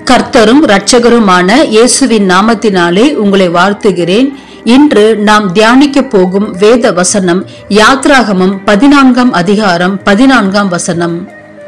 கர்த்தரும் இரட்சகருமான இயேசுவின் நாமத்தினாலே உங்களை வாழ்த்துகிறேன் இன்று நாம் தியானிக்க போகும் வேத வசனம் யாத்ராகமம் பதினான்காம் அதிகாரம் பதினான்காம் வசனம்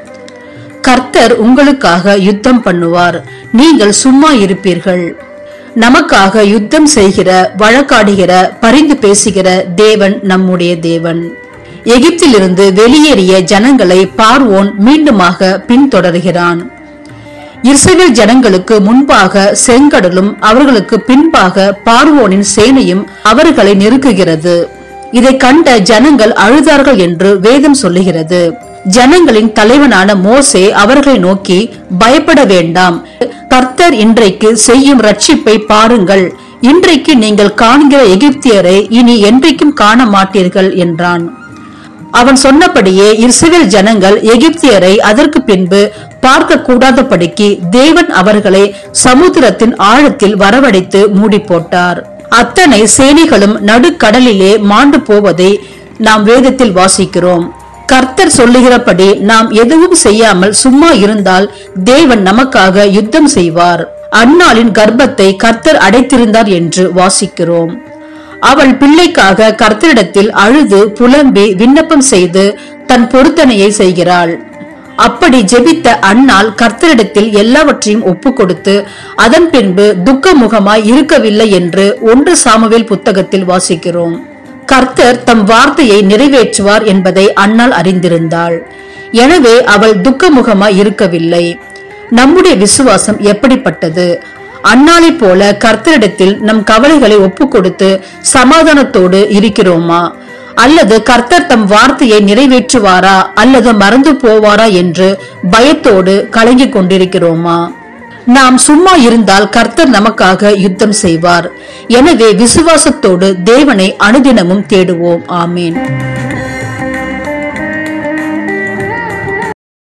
கர்த்தர் உங்களுக்காக யுத்தம் பண்ணுவார் நீங்கள் சும்மா இருப்பீர்கள் நமக்காக யுத்தம் செய்கிற வழக்காடுகிற பரிந்து பேசுகிற தேவன் நம்முடைய தேவன் எகிப்திலிருந்து வெளியேறிய ஜனங்களை பார்வோன் மீண்டுமாக பின்தொடர்கிறான் இஸ்ரவேல் ஜனங்களுக்கு முன்பாக செங்கடலும் அவர்களுக்கு பின்பாக பார்வோனின் சேனையும் அவர்களை நெருக்குகிறது இதை கண்ட ஜனங்கள் அழுதார்கள் என்று வேதம் சொல்லுகிறது ஜனங்களின் தலைவனான மோசே அவர்களை நோக்கி பயப்பட வேண்டாம் கர்த்தர் இன்றைக்கு செய்யும் ரட்சிப்பை பாருங்கள் இன்றைக்கு நீங்கள் காண்கிற எகிப்தியரை இனி என்றைக்கும் காண மாட்டீர்கள் என்றான் அவன் சொன்னபடியே இஸ்ரவேல் ஜனங்கள் எகிப்தியரை அதற்கு பின்பு பார்க்க கூடாதபடிக்கு தேவன் அவர்களை சமுத்திரத்தின் ஆழத்தில் வரவழைத்து மூடி போட்டார் அத்தனை சேனைகளும் நடுக்கடலிலே மாண்டு போவதை நாம் வேதத்தில் வாசிக்கிறோம் கர்த்தர் சொல்லுகிறபடி நாம் எதுவும் செய்யாமல் சும்மா இருந்தால் தேவன் நமக்காக யுத்தம் செய்வார் அன்னாளின் கர்ப்பத்தை கர்த்தர் அடைத்திருந்தார் என்று வாசிக்கிறோம் அவள் பிள்ளைக்காக கர்த்தரிடத்தில் அழுது புலம்பி விண்ணப்பம் செய்து தன் பொருத்தனையை செய்கிறாள் அப்படி ஜெபித்த அன்னாள் கர்த்தரிடத்தில் எல்லாவற்றையும் ஒப்பு கொடுத்து அதன் பின்பு துக்க முகமாய் இருக்கவில்லை என்று ஒன்று சாமுவேல் புத்தகத்தில் வாசிக்கிறோம் கர்த்தர் தம் வார்த்தையை நிறைவேற்றுவார் என்பதை அன்னாள் அறிந்திருந்தாள் எனவே அவள் துக்கமுகமாய் இருக்கவில்லை நம்முடைய விசுவாசம் எப்படிப்பட்டது அன்னாளை போல கர்த்தரிடத்தில் நம் கவலைகளை ஒப்பு கொடுத்து சமாதானத்தோடு இருக்கிறோமா அல்லது கர்த்தர் தம் வார்த்தையை நிறைவேற்றுவாரா அல்லது மறந்து போவாரா என்று பயத்தோடு கலங்கிக் கொண்டிருக்கிறோமா நாம் சும்மா இருந்தால் கர்த்தர் நமக்காக யுத்தம் செய்வார் எனவே விசுவாசத்தோடு தேவனை அனுதினமும் தேடுவோம் ஆமேன்